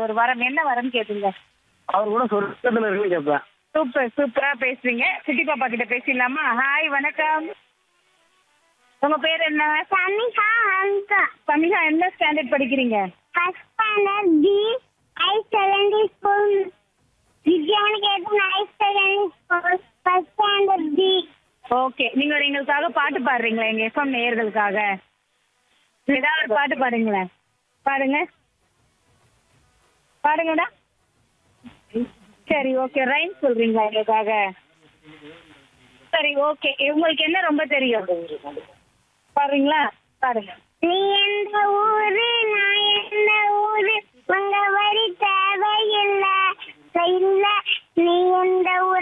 ஒரு வரம் என்ன வரம் கேட்டுங்க அவர் கூட சொர்க்கத்துல இருக்குன்னு கேட்பேன் சூப்பர் சூப்பரா பேசுறீங்க குட்டி பாப்பா கிட்ட பேசிடலாமா ஹாய் வணக்கம் உங்க பேர் என்ன சமிகா ஹம்சா சமிகா என்ன ஸ்டாண்டர்ட் படிக்கிறீங்க first standard B I secondary school Vidyaniketan I secondary school first standard B okay நீங்க எங்களுக்காக பாட்டு பாடுறீங்களா எங்க எஃப்எம் நேயர்களுக்காக ஏதாவது ஒரு பாட்டு பாடுங்களேன் பாடுங்க பாடுங்கடா சரி ஓகே ரைம் சொல்றீங்களா எங்களுக்காக சரி ஓகே உங்களுக்கு என்ன ரொம்ப தெரியும் பாடுறீங்களா பாடுங்க நீ எந்த ஊரு நான் எந்த ஊரு உங்க வரி தேவையில்லை இல்ல நீ எந்த